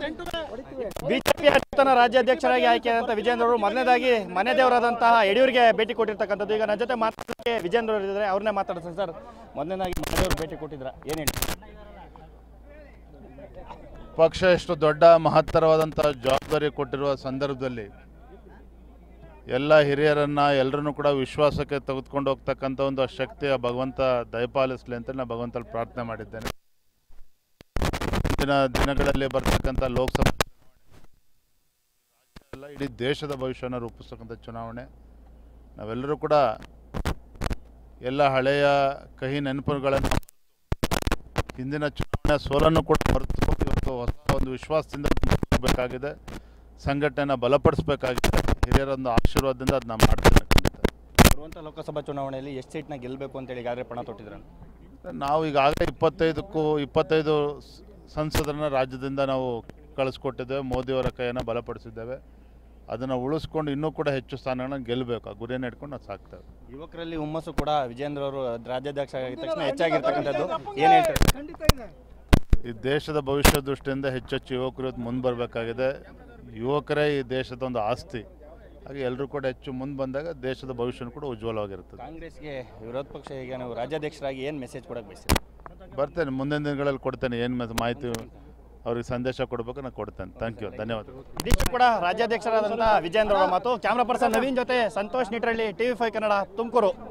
BJP ನೂತನ ರಾಜ್ಯಾಧ್ಯಕ್ಷರಾಗಿ ಆಯ್ಕೆಯಾದಂಥ ವಿಜೇಂದ್ರ ಅವರು ಮೊದಲನೇದಾಗಿ ಮನೆ ದೇವರಾದಂತಹ ಯಡಿಯೂರಿಗೆ ಭೇಟಿ ಕೊಟ್ಟಿರ್ತಕ್ಕಂಥದ್ದು ಈಗ ನನ್ನ ಜೊತೆ ಮಾತಾಡೋಕ್ಕೆ ವಿಜೇಂದ್ರ ಅವರು ಇದ್ದಾರೆ ಅವ್ರನ್ನೇ ಮಾತಾಡ್ತಾರೆ ಸರ್ ಮೊದಲನೇದಾಗಿ ಮನೆದೇವರು ಭೇಟಿ ಕೊಟ್ಟಿದ್ರ ಏನು ಹೇಳ್ತೀರಾ ಪಕ್ಷ ಎಷ್ಟು ದೊಡ್ಡ ಮಹತ್ತರವಾದಂಥ ಜವಾಬ್ದಾರಿ ಕೊಟ್ಟಿರುವ ಸಂದರ್ಭದಲ್ಲಿ ಎಲ್ಲ ಹಿರಿಯರನ್ನ ಎಲ್ಲರನ್ನೂ ಕೂಡ ವಿಶ್ವಾಸಕ್ಕೆ ತೆಗೆದುಕೊಂಡು ಹೋಗ್ತಕ್ಕಂಥ ಒಂದು ಶಕ್ತಿಯ ಭಗವಂತ ದಯಪಾಲಿಸಲಿ ಅಂತ ನಾನು ಭಗವಂತಲ್ಲಿ ಪ್ರಾರ್ಥನೆ ಮಾಡಿದ್ದೇನೆ ಮುಂದಿನ ದಿನಗಳಲ್ಲಿ ಬರ್ತಕ್ಕಂಥ ಲೋಕಸಭಾ ಚುನಾವಣೆ ಎಲ್ಲ ಇಡೀ ದೇಶದ ಭವಿಷ್ಯನ ರೂಪಿಸ್ತಕ್ಕಂಥ ಚುನಾವಣೆ ನಾವೆಲ್ಲರೂ ಕೂಡ ಎಲ್ಲ ಹಳೆಯ ಕಹಿ ನೆನಪುಗಳನ್ನು ಹಿಂದಿನ ಚುನಾವಣೆ ಸೋಲನ್ನು ಕೂಡ ಮರೆತು ಇವತ್ತು ಹೊಸ ಒಂದು ವಿಶ್ವಾಸದಿಂದ ಬೇಕಾಗಿದೆ ಸಂಘಟನೆನ ಬಲಪಡಿಸಬೇಕಾಗಿದೆ ಹಿರಿಯರ ಒಂದು ಆಶೀರ್ವಾದದಿಂದ ಅದನ್ನ ಮಾಡ್ತೇನೆ ಖಂಡಿತ ಬರುವಂಥ ಲೋಕಸಭಾ ಚುನಾವಣೆಯಲ್ಲಿ ಎಷ್ಟು ಸೀಟ್ನ ಗೆಲ್ಲಬೇಕು ಅಂತೇಳಿ ಈಗಾಗಲೇ ಪಣ ತೊಟ್ಟಿದ್ರ ನಾವು ಈಗಾಗಲೇ ಇಪ್ಪತ್ತೈದಕ್ಕೂ ಇಪ್ಪತ್ತೈದು ಸ- ಸಂಸದರನ್ನ ರಾಜ್ಯದಿಂದ ನಾವು ಕಳಿಸ್ಕೊಟ್ಟಿದ್ದೇವೆ ಮೋದಿಯವರ ಕೈಯನ್ನು ಬಲಪಡಿಸಿದ್ದೇವೆ ಅದನ್ನು ಉಳಿಸ್ಕೊಂಡು ಇನ್ನೂ ಕೂಡ ಹೆಚ್ಚು ಸ್ಥಾನಗಳನ್ನ ಗೆಲ್ಲಬೇಕು ಆ ಗುರಿಯನ್ನು ಇಟ್ಕೊಂಡು ನಾವು ಸಾಕ್ತೇವೆ ಯುವಕರಲ್ಲಿ ಹುಮ್ಮಸ್ಸು ಕೂಡ ವಿಜೇಂದ್ರ ಅವರು ರಾಜ್ಯಾಧ್ಯಕ್ಷ ಆಗಿದ ತಕ್ಷಣ ಹೆಚ್ಚಾಗಿರ್ತಕ್ಕಂಥದ್ದು ಏನು ಹೇಳ್ತಾರೆ ಈ ದೇಶದ ಭವಿಷ್ಯ ದೃಷ್ಟಿಯಿಂದ ಹೆಚ್ಚೆಚ್ಚು ಯುವಕರು ಇವತ್ತು ಮುಂದೆ ಬರಬೇಕಾಗಿದೆ ಯುವಕರೇ ಈ ದೇಶದ ಒಂದು ಆಸ್ತಿ ಹಾಗೆ ಎಲ್ಲರೂ ಕೂಡ ಹೆಚ್ಚು ಮುಂದೆ ಬಂದಾಗ ದೇಶದ ಭವಿಷ್ಯನೂ ಕೂಡ ಉಜ್ವಲವಾಗಿರ್ತದೆ ಕಾಂಗ್ರೆಸ್ಗೆ ವಿರೋಧ ಪಕ್ಷ ಈಗ ನೀವು ರಾಜ್ಯಾಧ್ಯಕ್ಷರಾಗಿ ಏನು ಮೆಸೇಜ್ ಕೊಡಕ್ಕೆ ಬಯಸ್ತೀರಿ ಬರ್ತೇನೆ ಮುಂದಿನ ದಿನಗಳಲ್ಲಿ ಕೊಡ್ತೇನೆ ಏನು ಮಾಹಿತಿ ಅವ್ರಿಗೆ ಸಂದೇಶ ಕೊಡಬೇಕು ನಾನು ಕೊಡ್ತೇನೆ ಥ್ಯಾಂಕ್ ಯು ಧನ್ಯವಾದಗಳು ಇದಿಷ್ಟು ಕೂಡ ರಾಜ್ಯಾಧ್ಯಕ್ಷರಾದಂತಹ ವಿಜೇಂದ್ರ ಅವರ ಮಾತು ಕ್ಯಾಮ್ರಾ ಪರ್ಸನ್ ನವೀನ್ ಜೊತೆ ಸಂತೋಷ್ ನಿಟ್ರಳ್ಳಿ ಟಿವಿ ಫೈವ್ ಕನ್ನಡ ತುಮಕೂರು